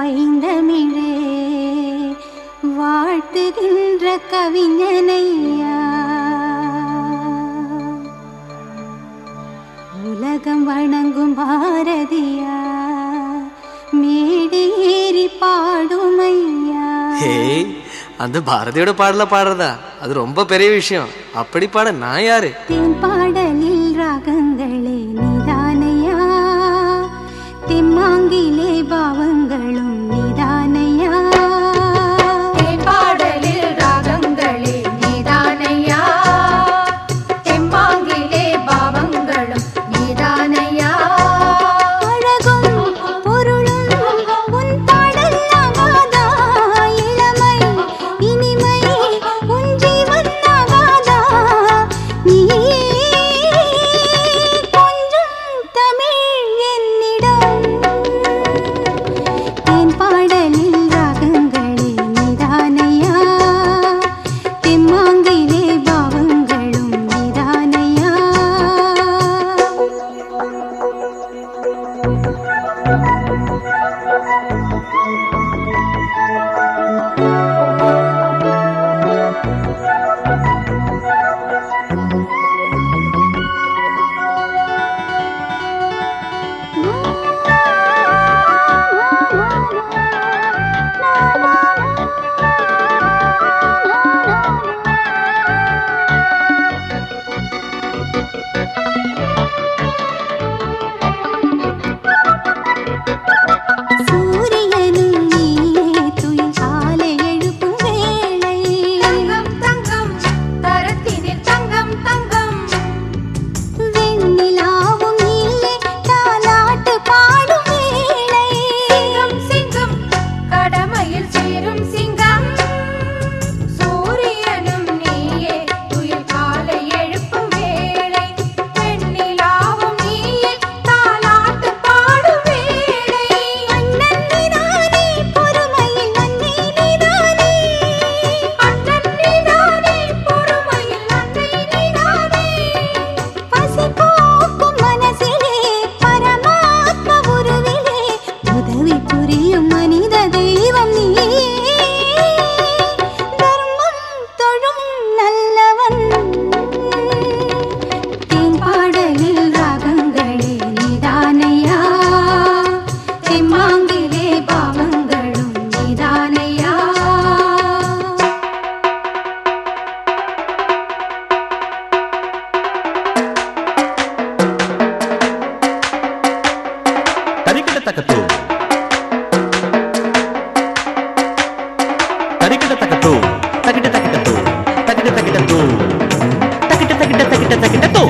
பைந்தமிழே வாழ்த்துகின்ற கவிஞனையா உலகம் வணங்கும் பாரதியா மேடு ஏறி பாடுமையா ஹே அந்த பாரதியோட பாடல பாடுறதா அது ரொம்ப பெரிய விஷயம் அப்படி பாட நான் யாரு தென் பாடலில் ராகங்களே நிதானையா தெம்மாங்கிலே பாவங்களும் நிதானையா பாடலில் ராகங்களே நீதானையா தெம்மாங்கிலே பாவங்களும் நீதானையா அழகும் பொருளும் உன் பாடல் ஆகாதா இளமை இனிமை உன் ஜீவன் ஆகாதா நீ கொஞ்சம் தமிழ் என்னிடம் என் பாடலில் ராகங்களே நிதானையா தெம்மாங்கிலே பாவங்களும் நிதானையா சூரியனும் நீயே துயில் காலை எழுப்பும் வேளை தங்கம் தங்கம் தரத்தினில் தங்கம் தங்கம் வெண்ணிலாவும் நீயே தாலாட்டு பாடும் வேளை சிங்கம் சிங்கம் கடமையில் சேரும் சிங்கம் சூரியனும் நீயே துயில் காலை எழுப்பும் வேளை வெண்ணிலாவும் நீயே தாலாட்டு பாடும் வேளை அண்ணன் நீதானே பொறுமையில் அன்னை நீதானே அண்ணன் நீதானே பொறுமையில் அன்னை நீதானே பசி போக்கும் மனசிலே பரமாத்ம உருவிலே உதவி புரியும் மனித தெய்வம் நீயே தர்மம் தொழும் நல்லவன் தேன் பாடலில் ராகங்களே நிதானையா தெம்மாங்கிலே பாவங்களும் நிதானையா తరికిట తకతు తరికిట తకతు తకిట తకిటతు తకిట తకిటతు తకిట తకిట తకిట తకిటతు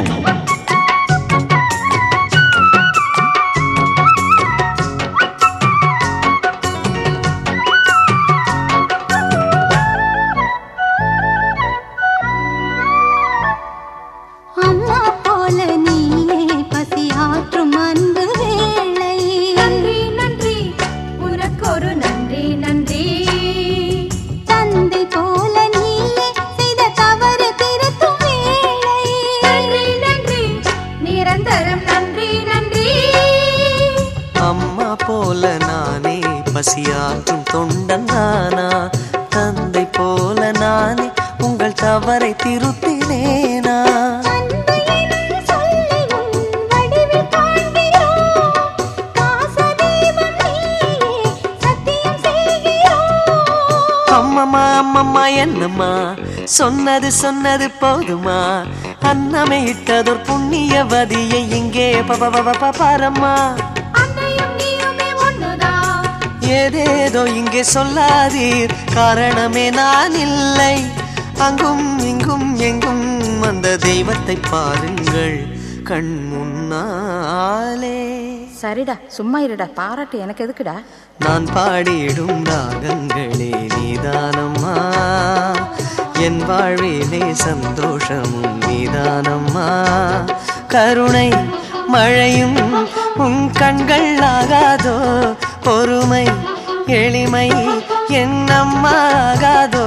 அம்மா போல நீயே பசியாற்றும் அன்பு வேளை நன்றி நன்றி உனக்கொரு நன்றி நன்றி தந்தை போல நீயே செய்த தவறு திருத்தும் வேளை நன்றி நன்றி நிரந்தரம் நன்றி நன்றி அம்மா போல நானே பசியாற்றும் தொண்டன் நானா தந்தை போல நானே உங்கள் தவறை திருத்தினேனா அன்பு எனும் சொல்லை உன் வடிவில் காண்கிறோம். பாசதீபம் நீயே சத்தியம் செய்கிறோம். அம்மம்மா அம்மம்மா என்னம்மா சொன்னது சொன்னது போதுமா அன்னமே இட்டதோர் புண்ணியவதியை இங்கே ப- ப- ப- ப- பாரம்மா அன்னையும் நீயுமே ஒண்ணுதான் ஏதேதோ இங்கே சொல்லாதீர் காரணமே நான் இல்லை அங்கும் இங்கும் எங்கும் அந்த தெய்வத்தை பாருங்கள் கண் முன்னாலே சரிடா சும்மா இருடா பாராட்டு எனக்கு எதுக்குடா நான் பாடிடும் ராகங்களே நீதானம்மா என் வாழ்விலே சந்தோஷமும் நீதானம்மா கருணை மழையும் உன் கண்கள் ஆகாதோ பொறுமை எளிமை என்னம்மா ஆகாதோ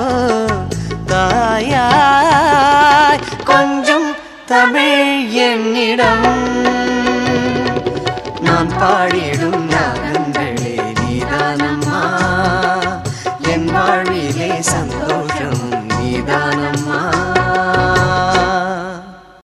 தாயாய் கொஞ்சம் தமிழ் என்னிடம் நான் பாடிடும் ராகங்களே நீதானம்மா நீதான்